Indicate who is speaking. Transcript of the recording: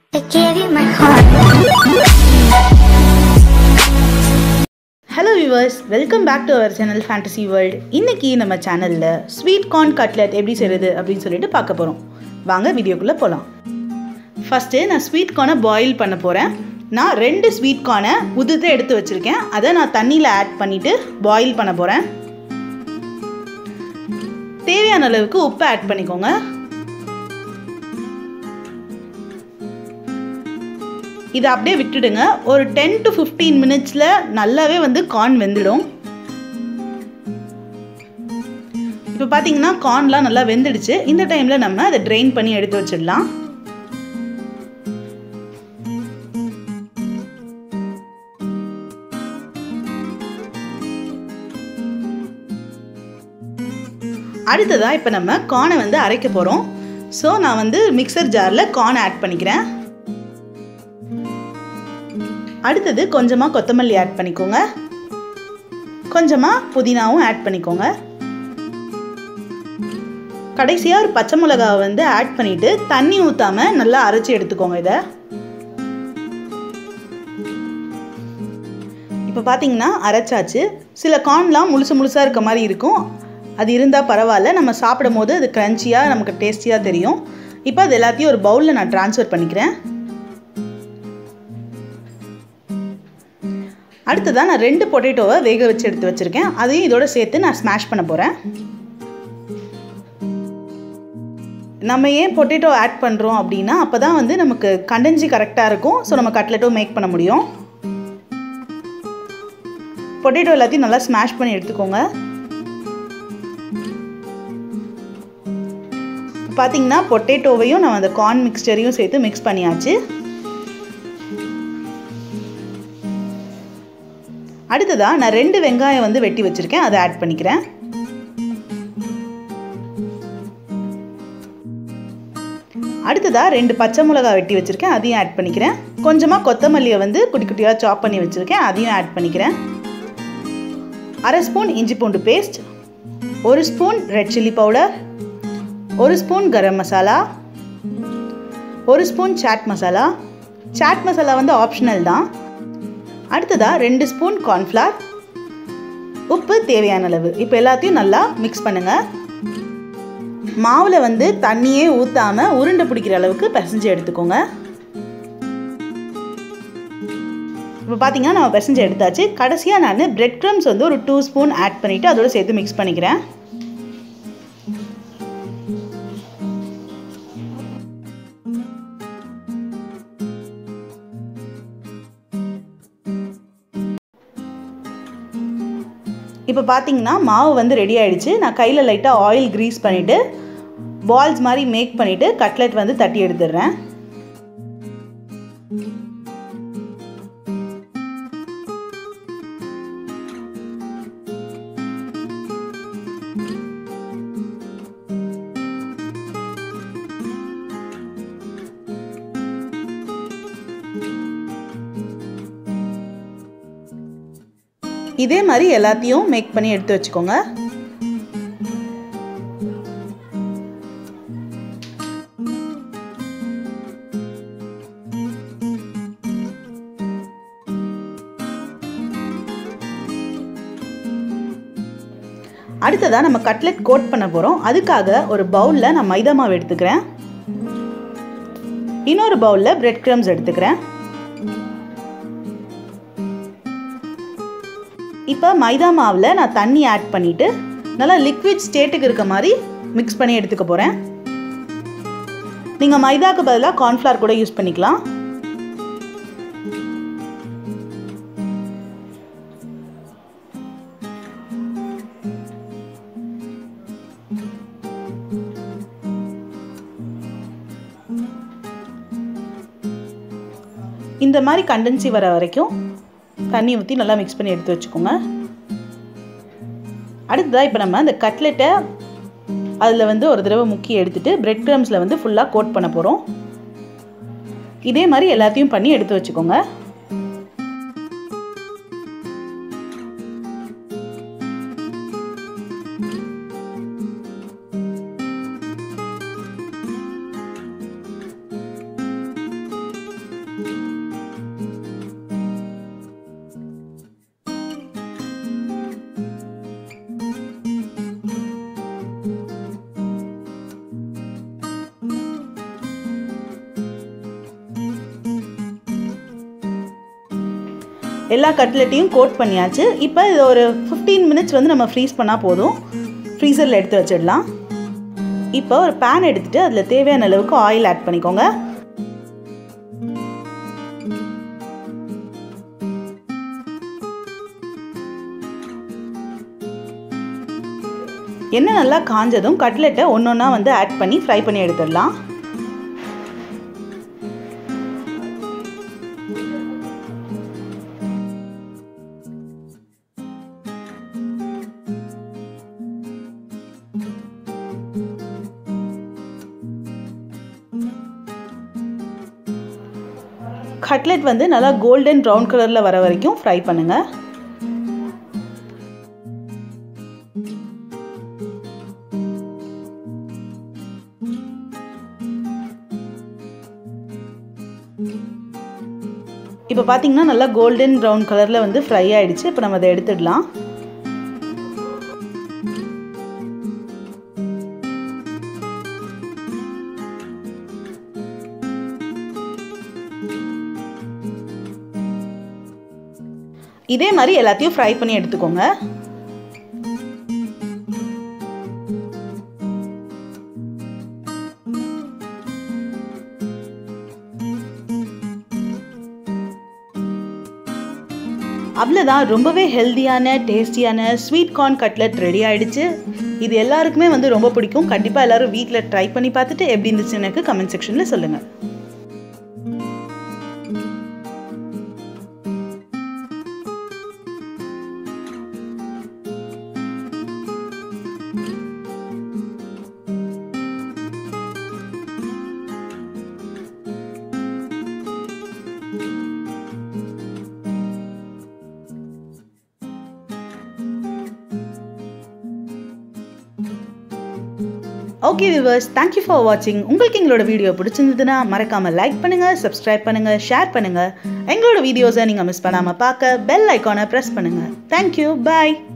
Speaker 1: I gave you my heart.
Speaker 2: Hello viewers welcome back to our channel Fantasy World இன்னைக்கு நம்ம சேனலில் sweet corn cutlet எப்படி செய்கிறது அப்படின்னு சொல்லிட்டு பார்க்க போகிறோம் வாங்க வீடியோக்குள்ளே போகலாம் ஃபஸ்ட்டு நான் ஸ்வீட் கார்னை பாயில் பண்ண போகிறேன் நான் ரெண்டு ஸ்வீட் கார்னை உதுத்து எடுத்து வச்சுருக்கேன் அதை நான் தண்ணியில் ஆட் பண்ணிவிட்டு பாயில் பண்ண போகிறேன் தேவையான அளவுக்கு உப்பு ஆட் பண்ணிக்கோங்க இதை அப்படியே விட்டுடுங்க ஒரு டென் டு ஃபிஃப்டீன் மினிட்ஸில் நல்லாவே வந்து கார்ன் வெந்துடும் இப்போ பார்த்தீங்கன்னா கார்ன்லாம் நல்லா வெந்துடுச்சு இந்த டைமில் நம்ம அதை ட்ரெயின் பண்ணி எடுத்து வச்சிடலாம் அடுத்ததாக இப்போ நம்ம கார்னை வந்து அரைக்க போகிறோம் ஸோ நான் வந்து மிக்சர் ஜாரில் கார்ன் ஆட் பண்ணிக்கிறேன் அடுத்தது கொஞ்சமாக கொத்தமல்லி ஆட் பண்ணிக்கோங்க கொஞ்சமாக புதினாவும் ஆட் பண்ணிக்கோங்க கடைசியாக ஒரு பச்சை மிளகாவை வந்து ஆட் பண்ணிவிட்டு தண்ணி ஊற்றாமல் நல்லா அரைச்சி எடுத்துக்கோங்க இதை இப்போ பார்த்தீங்கன்னா அரைச்சாச்சு சில கார்ன்லாம் முழுசு முழுசாக இருக்க மாதிரி இருக்கும் அது இருந்தால் பரவாயில்ல நம்ம சாப்பிடும் போது அது க்ரன்ச்சியாக நமக்கு டேஸ்டியாக தெரியும் இப்போ அது எல்லாத்தையும் ஒரு பவுலில் நான் ட்ரான்ஸ்ஃபர் பண்ணிக்கிறேன் அடுத்ததாக நான் ரெண்டு பொட்டேட்டோவை வேக வச்சு எடுத்து வச்சுருக்கேன் அதையும் இதோட சேர்த்து நான் ஸ்மாஷ் பண்ண போகிறேன் நம்ம ஏன் பொட்டேட்டோ ஆட் பண்ணுறோம் அப்படின்னா அப்போ தான் வந்து நமக்கு கண்டஞ்சி கரெக்டாக இருக்கும் ஸோ நம்ம கட்லெட்டோ மேக் பண்ண முடியும் பொட்டேட்டோ எல்லாத்தையும் நல்லா ஸ்மாஷ் பண்ணி எடுத்துக்கோங்க பார்த்தீங்கன்னா பொட்டேட்டோவையும் நான் அந்த கார்ன் மிக்ஸ்டரையும் சேர்த்து மிக்ஸ் பண்ணியாச்சு அடுத்ததாக நான் ரெண்டு வெங்காயம் வந்து வெட்டி வச்சுருக்கேன் அதை ஆட் பண்ணிக்கிறேன் அடுத்ததாக ரெண்டு பச்சை மிளகா வெட்டி வச்சுருக்கேன் அதையும் ஆட் பண்ணிக்கிறேன் கொஞ்சமாக கொத்தமல்லியை வந்து குட்டி குட்டியாக சாப் பண்ணி வச்சுருக்கேன் அதையும் ஆட் பண்ணிக்கிறேன் அரை ஸ்பூன் இஞ்சி பூண்டு பேஸ்ட் ஒரு ஸ்பூன் ரெட் சில்லி பவுடர் ஒரு ஸ்பூன் கரம் மசாலா ஒரு ஸ்பூன் சாட் மசாலா சாட் மசாலா வந்து ஆப்ஷனல் தான் அடுத்ததாக ரெண்டு ஸ்பூன் கார்ன்ஃப்ளவர் உப்பு தேவையான அளவு இப்போ எல்லாத்தையும் நல்லா மிக்ஸ் பண்ணுங்கள் மாவில் வந்து தண்ணியே ஊற்றாமல் உருண்டை பிடிக்கிற அளவுக்கு பிசைஞ்சு எடுத்துக்கோங்க இப்போ பார்த்தீங்கன்னா நம்ம பிசைஞ்சு எடுத்தாச்சு கடைசியாக நான் பிரெட் க்ரம்ஸ் வந்து ஒரு டூ ஸ்பூன் ஆட் பண்ணிவிட்டு அதோட சேர்த்து மிக்ஸ் பண்ணிக்கிறேன் இப்போ பார்த்தீங்கன்னா மாவு வந்து ரெடி ஆகிடுச்சு நான் கையில் லைட்டாக ஆயில் க்ரீஸ் பண்ணிவிட்டு பால்ஸ் மாதிரி மேக் பண்ணிவிட்டு கட்லெட் வந்து தட்டி எடுத்துடுறேன் இதே மாதிரி எல்லாத்தையும் மேக் பண்ணி எடுத்து வச்சுக்கோங்க அடுத்ததாக நம்ம கட்லெட் கோட் பண்ண போகிறோம் அதுக்காக ஒரு பவுலில் நான் மைதா மாவு எடுத்துக்கிறேன் இன்னொரு பவுலில் பிரெட் க்ரம்ஸ் எடுத்துக்கிறேன் இப்போ மைதா மாவில் நான் தண்ணி ஆட் பண்ணிவிட்டு நல்லா லிக்விட் ஸ்டேட்டுக்கு இருக்க மாதிரி மிக்ஸ் பண்ணி எடுத்துக்க போகிறேன் நீங்கள் மைதாக்கு பதிலாக கார்ன்ஃப்ளவர் கூட யூஸ் பண்ணிக்கலாம் இந்த மாதிரி கண்டென்சி வர வரைக்கும் தண்ணி ஊற்றி நல்லா மிக்ஸ் பண்ணி எடுத்து வச்சுக்கோங்க அடுத்ததாக இப்போ நம்ம அந்த கட்லெட்டை அதில் வந்து ஒரு தடவை முக்கி எடுத்துகிட்டு பிரெட் க்ரம்ஸில் வந்து ஃபுல்லாக கோட் பண்ண போகிறோம் இதே மாதிரி எல்லாத்தையும் பண்ணி எடுத்து வச்சுக்கோங்க எல்லா கட்லெட்டையும் கோட் பண்ணியாச்சு இப்போ இது ஒரு ஃபிஃப்டீன் மினிட்ஸ் வந்து நம்ம ஃப்ரீஸ் பண்ணால் போதும் ஃப்ரீசரில் எடுத்து வச்சிடலாம் இப்போ ஒரு பேன் எடுத்துகிட்டு அதில் தேவையான அளவுக்கு ஆயில் ஆட் பண்ணிக்கோங்க எண்ணெய் நல்லா காஞ்சதும் கட்லெட்டை ஒன்று ஒன்றா வந்து ஆட் பண்ணி ஃப்ரை பண்ணி எடுத்துடலாம் கட்லெட் வந்து நல்லா கோல்டன் ப்ரௌன் கலரில் வர வரைக்கும் ஃப்ரை பண்ணுங்கள் இப்போ பார்த்தீங்கன்னா நல்லா கோல்டன் ப்ரௌன் கலரில் வந்து ஃப்ரை ஆகிடுச்சு இப்போ நம்ம அதை எடுத்துடலாம் இதே மாதிரி எல்லாத்தையும் ஃப்ரை பண்ணி எடுத்துக்கோங்க அவ்வளோதான் ரொம்பவே ஹெல்த்தியான டேஸ்டியான ஸ்வீட் கார்ன் கட்லெட் ரெடி ஆகிடுச்சு இது எல்லாருக்குமே வந்து ரொம்ப பிடிக்கும் கண்டிப்பாக எல்லோரும் வீட்டில் ட்ரை பண்ணி பார்த்துட்டு எப்படி இருந்துச்சு எனக்கு கமெண்ட் செக்ஷனில் சொல்லுங்கள் ஓகே விவர்ஸ் தேங்க்யூ ஃபார் வாட்சிங் உங்களுக்கு எங்களோட வீடியோ பிடிச்சிருந்ததுன்னா மறக்காமல் லைக் பண்ணுங்கள் சப்ஸ்கிரைப் பண்ணுங்கள் ஷேர் பண்ணுங்கள் எங்களோட வீடியோஸை நீங்கள் மிஸ் பண்ணாமல் பார்க்க பெல் ஐக்கானை ப்ரெஸ் பண்ணுங்கள் தேங்க்யூ பாய்